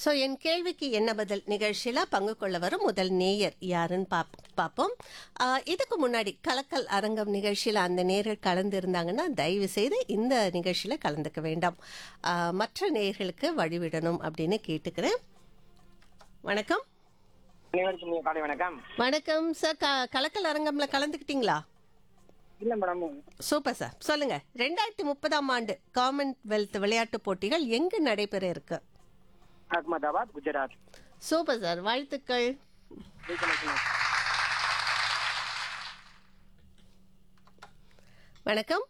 So என் கேள்விக்கு என்ன பதில் நிகழ்ச்சியில் பங்கு கொள்ள வரும் முதல் நேயர் யாருன்னு பாப் பார்ப்போம் ஆ, இதுக்கு முன்னாடி கலக்கல் அரங்கம் நிகழ்ச்சியில் அந்த நேயர்கள் கலந்துருந்தாங்கன்னா தயவு செய்து இந்த நிகழ்ச்சியில் கலந்துக்க வேண்டாம் ஆ, மற்ற நேயர்களுக்கு வழிவிடணும் அப்படின்னு கேட்டுக்கிறேன் வணக்கம் அனைவருக்கும் இனிய காலை வணக்கம் வணக்கம் சார் க கலக்கல் அரங்கம்ல கலந்துக்கிட்டீங்களா இல்ல மேடம் சூப்பர் சார் சொல்லுங்க ரெண்டாயிரத்தி முப்பதாம் ஆண்டு காமன்வெல்த் விளையாட்டுப் போட்டிகள் எங்கு நடைபெற இருக்கு அகமதாபாத் குஜராத் சூப்பர் சார் வாழ்த்துக்கள் வணக்கம்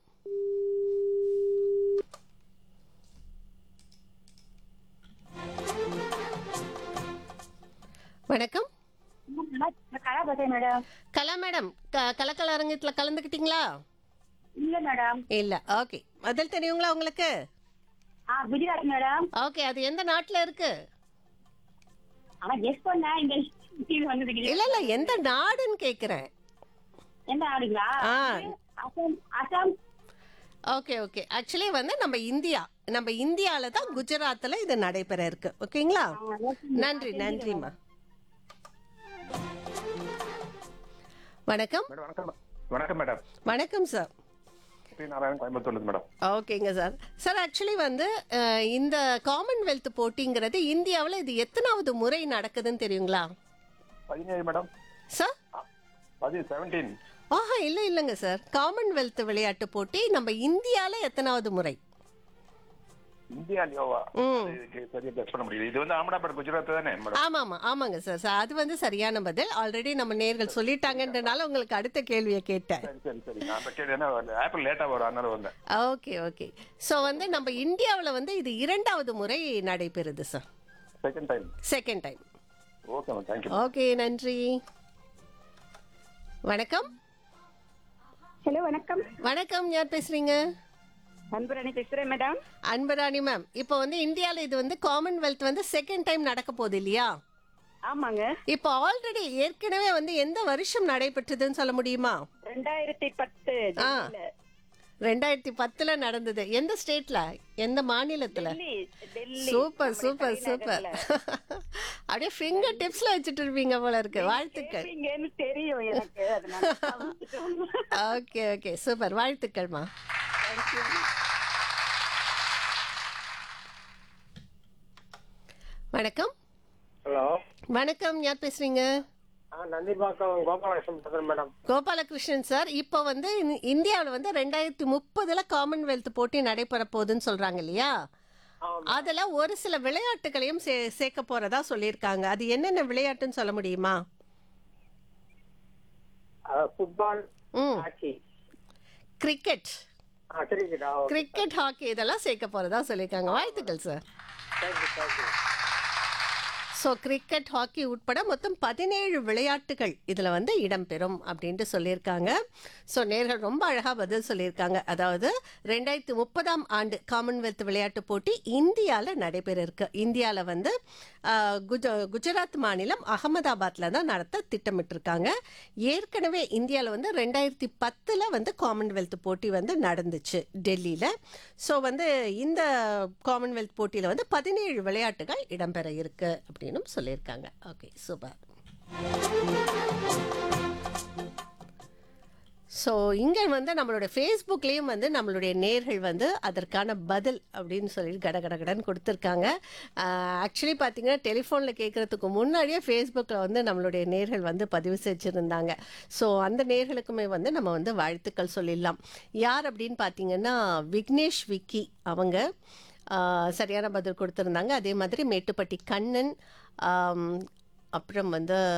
வணக்கம் கலா பேசுறேன் மேடம் கலா மேடம் க- கலக்கல் அரங்கத்தில் கலந்துக்கிட்டீங்களா இல்ல மேடம் இல்ல ஓகே பதில் தெரியுங்களா உங்களுக்கு ஆ குஜராத் மேடம் ஓகே அது எந்த நாட்டுல இருக்கு ஆனா கெஸ் பண்ண இங்க டிவி வந்தது இல்ல இல்ல எந்த நாடுன்னு கேக்குறேன் எந்த ஆடுங்களா ஆ. Assam Assam okay okay actually வந்து நம்ம இந்தியா நம்ம இந்தியால தான் குஜராத்ல இது நடைபெற இருக்கு ஓகேங்களா நன்றி நன்றிம்மா வணக்கம் மேடம் வணக்கம் வணக்கம் மேடம் வணக்கம் சார் பி நாராயணன் கோயம்புத்தூர்ல மேடம் ஓகேங்க சார் சார் ஆக்சுவலி வந்து அஹ், இந்த காமன்வெல்த் போட்டிங்கிறது இந்தியாவில் இது எத்தனாவது முறை நடக்குதுன்னு தெரியுங்களா பதினேழு மேடம் சார் பதி செவன்டீன் ஆஹா இல்லை இல்லைங்க சார் காமன்வெல்த் விளையாட்டு போட்டி நம்ம இந்தியாவில் எத்தனாவது முறை இந்தியா லியோவா ம். இதுக்கு சரியா கெஸ் பண்ண முடியல இது வந்து அகமதாபாத் குஜராத் தானே மேடம் ஆமா ஆமா ஆமாங்க சார் சார் அது வந்து சரியான பதில் ஆல்ரெடி நம்ம நேர்கள் சொல்லிட்டாங்கன்றனால உங்களுக்கு அடுத்த கேள்வியை கேட்டேன் சரி சரி சரி நான் இப்போ கேட்டு என்ன ஆப்பிள் லேட்டா வரும் அதனால வந்தேன் ஓகே ஓகே ஸோ வந்து நம்ம இந்தியாவில் வந்து இது இரண்டாவது முறை நடைபெறுது sir second time second time okay ma'am thank you okay நன்றி வணக்கம் ஹலோ வணக்கம் வணக்கம் யார் பேசுறீங்க அன்புராணி பேசுறேன் மேடம் அன்பராணி மேம் இப்போ வந்து இந்தியாவில் இது வந்து காமன்வெல்த் வந்து செகண்ட் டைம் நடக்க போகுது இல்லையா ஆமாங்க இப்போ ஆல்ரெடி ஏற்கனவே வந்து எந்த வருஷம் நடைபெற்றதுன்னு சொல்ல முடியுமா ரெண்டாயிரத்தி பத்து ஆ ரெண்டாயிரத்தி பத்துல நடந்தது எந்த ஸ்டேட்ல எந்த மாநிலத்துல சூப்பர் சூப்பர் சூப்பர் அப்படியே ஃபிங்கர் டிப்ஸ்ல வச்சுட்டு இருப்பீங்க போல இருக்கு வாழ்த்துக்கள் தெரியும் எனக்கு அதனால ஓகே ஓகே சூப்பர் வாழ்த்துக்கள்மா வணக்கம் ஹலோ வணக்கம் யார் பேசுறீங்க நந்திபாக்கம் கோபாலகிருஷ்ணன் பேசுறேன் மேடம் கோபாலகிருஷ்ணன் சார் இப்போ வந்து இந்தியாவில் வந்து ரெண்டாயிரத்தி முப்பதுல காமன்வெல்த் போட்டி நடைபெற போகுதுன்னு சொல்றாங்க இல்லையா அதுல ஒரு சில விளையாட்டுகளையும் சே சேர்க்க போறதா சொல்லியிருக்காங்க அது என்னென்ன விளையாட்டுன்னு சொல்ல முடியுமா ஃபுட்பால் ம் hockey cricket cricket cricket hockey இதெல்லாம் சேர்க்க போறதா சொல்லியிருக்காங்க வாழ்த்துக்கள் sir thank you thank you so cricket hockey உட்பட மொத்தம் பதினேழு விளையாட்டுகள் இதில் வந்து இடம்பெறும் அப்படின்ட்டு சொல்லியிருக்காங்க ஸோ நேர்கள் ரொம்ப அழகாக பதில் சொல்லியிருக்காங்க அதாவது ரெண்டாயிரத்தி முப்பதாம் ஆண்டு காமன்வெல்த் விளையாட்டுப் போட்டி இந்தியாவில் நடைபெற இருக்கு இந்தியாவில் வந்து ஆஹ், குஜ குஜராத் மாநிலம் அகமதாபாத்தில் தான் நடத்த திட்டமிட்டிருக்காங்க ஏற்கனவே இந்தியாவில் வந்து ரெண்டாயிரத்தி பத்தில் வந்து காமன்வெல்த் போட்டி வந்து நடந்துச்சு டெல்லியில் ஸோ வந்து இந்த காமன்வெல்த் போட்டியில் வந்து பதினேழு விளையாட்டுகள் இடம்பெற இருக்கு அப்படின்னும் சொல்லியிருக்காங்க ஓகே சூப்பர் ஸோ இங்கே வந்து நம்மளோட ஃபேஸ்புக்லேயும் வந்து நம்மளுடைய நேர்கள் வந்து அதற்கான பதில் அப்படின்னு சொல்லி கட கட கடன்னு கொடுத்துருக்காங்க ஆக்சுவலி பார்த்தீங்கன்னா டெலிஃபோனில் கேட்குறதுக்கு முன்னாடியே ஃபேஸ்புக்கில் வந்து நம்மளுடைய நேர்கள் வந்து பதிவு செஞ்சுருந்தாங்க ஸோ அந்த நேர்களுக்குமே வந்து நம்ம வந்து வாழ்த்துக்கள் சொல்லிடலாம் யார் அப்படின்னு பார்த்தீங்கன்னா விக்னேஷ் விக்கி அவங்க ஆஹ், சரியான பதில் கொடுத்துருந்தாங்க அதே மாதிரி மேட்டுப்பட்டி கண்ணன் ஆம், அப்புறம் வந்து